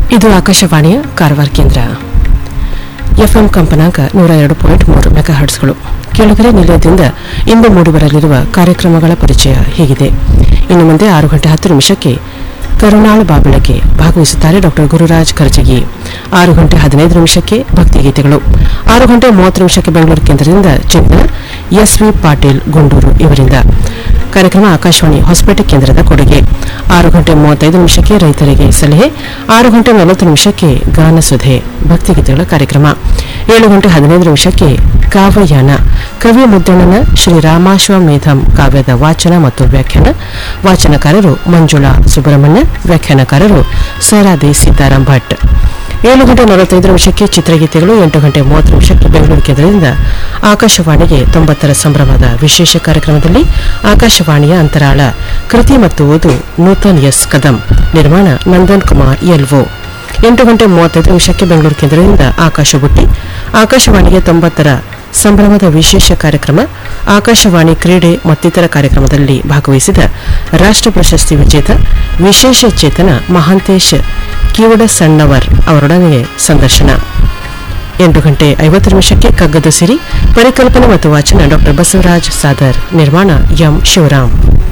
ಇದು ಆಕಾಶವಾಣಿಯ ಕಾರವಾರ ಕೇಂದ್ರ ಎಫ್ಎಂ ಕಂಪನಾಂಕ ನೂರ ಎರಡು ಪಾಯಿಂಟ್ ಮೂರು ಮೆಗಾ ಹರ್ಟ್ಸ್ಗಳು ಕೆಳಗರೆ ನಿಲಯದಿಂದ ಇಂದು ಮೂಡಿಬರಲಿರುವ ಕಾರ್ಯಕ್ರಮಗಳ ಪರಿಚಯ ಹೀಗಿದೆ ಇನ್ನು ಮುಂದೆ ಆರು ಗಂಟೆ ಹತ್ತು ನಿಮಿಷಕ್ಕೆ ಕರುಣಾಳ ಬಾಬೆಳಕೆ ಭಾಗವಹಿಸುತ್ತಾರೆ ಡಾಕ್ಟರ್ ಗುರುರಾಜ್ ಕರ್ಜಗಿ ಆರು ಗಂಟೆ ಹದಿನೈದು ನಿಮಿಷಕ್ಕೆ ಭಕ್ತಿಗೀತೆಗಳು ಆರು ಗಂಟೆ ಮೂವತ್ತು ನಿಮಿಷಕ್ಕೆ ಬೆಂಗಳೂರು ಕೇಂದ್ರದಿಂದ ಚಿಂತನ ಎಸ್ ವಿ ಪಾಟೀಲ್ ಗುಂಡೂರು ಇವರಿಂದ ಕಾರ್ಯಕ್ರಮ ಆಕಾಶವಾಣಿ ಹೊಸಪೇಟೆ ಕೇಂದ್ರದ ಕೊಡುಗೆ ಆರು ಗಂಟೆ ಮೂವತ್ತೈದು ನಿಮಿಷಕ್ಕೆ ರೈತರಿಗೆ ಸಲಹೆ ಆರು ಗಂಟೆ ನಲವತ್ತು ನಿಮಿಷಕ್ಕೆ ಗಾನಸುಧೆ ಭಕ್ತಿಗೀತೆಗಳ ಕಾರ್ಯಕ್ರಮ ಏಳು ಗಂಟೆ ಹದಿನೈದು ನಿಮಿಷಕ್ಕೆ ಕಾವ್ಯಯಾನ ಕವಿ ಮುದ್ದಣ್ಣನ ಶ್ರೀರಾಮಾಶ್ವಮೇಧಂ ಕಾವ್ಯದ ವಾಚನ ಮತ್ತು ವ್ಯಾಖ್ಯಾನ ವಾಚನಕಾರರು ಮಂಜುಳಾ ಸುಬ್ರಹ್ಮಣ್ಯ ವ್ಯಾಖ್ಯಾನಕಾರರು ಸರಾದೆ ಸೀತಾರಾಮ್ ಭಟ್ ಏಳು ಗಂಟೆ ನಲವತ್ತೈದು ನಿಮಿಷಕ್ಕೆ ಚಿತ್ರಗೀತೆಗಳು ಎಂಟು ಗಂಟೆ ಮೂವತ್ತು ನಿಮಿಷಕ್ಕೆ ಬೆಂಗಳೂರು ಕೇಂದ್ರದಿಂದ ಆಕಾಶವಾಣಿಗೆ ತೊಂಬತ್ತರ ಸಂಭ್ರಮದ ವಿಶೇಷ ಕಾರ್ಯಕ್ರಮದಲ್ಲಿ ಆಕಾಶವಾಣಿಯ ಅಂತರಾಳ ಕೃತಿ ಮತ್ತು ಓದು ನೂತನ್ ಎಸ್ ಕದಂ ನಿರ್ಮಾಣ ನಂದನ್ ಕುಮಾರ್ ಎಲ್ಒ ಎಂಟು ಗಂಟೆ ಮೂವತ್ತೈದು ನಿಮಿಷಕ್ಕೆ ಬೆಂಗಳೂರು ಕೇಂದ್ರದಿಂದ ಆಕಾಶ ಬುಟ್ಟಿ ಆಕಾಶವಾಣಿಗೆ ತೊಂಬತ್ತರ ಸಂಭ್ರಮದ ವಿಶೇಷ ಕಾರ್ಯಕ್ರಮ ಆಕಾಶವಾಣಿ ಕ್ರೀಡೆ ಮತ್ತಿತರ ಕಾರ್ಯಕ್ರಮದಲ್ಲಿ ಭಾಗವಹಿಸಿದ ರಾಷ್ಟ್ರ ಪ್ರಶಸ್ತಿ ವಿಜೇತ ವಿಶೇಷ ಚೇತನ ಮಹಾಂತೇಶ್ ಕಿವಡ ಸಣ್ಣವರ್ ಅವರೊಡನೆ ಸಂದರ್ಶನ ಎಂಟು ಗಂಟೆ ಐವತ್ತು ನಿಮಿಷಕ್ಕೆ ಕಗ್ಗದ ಸಿರಿ ಪರಿಕಲ್ಪನೆ ಮತ್ತು ವಾಚನ ಡಾಕ್ಟರ್ ಬಸವರಾಜ್ ಸಾದರ್ ನಿರ್ಮಾಣ ಎಂ ಶಿವರಾಮ್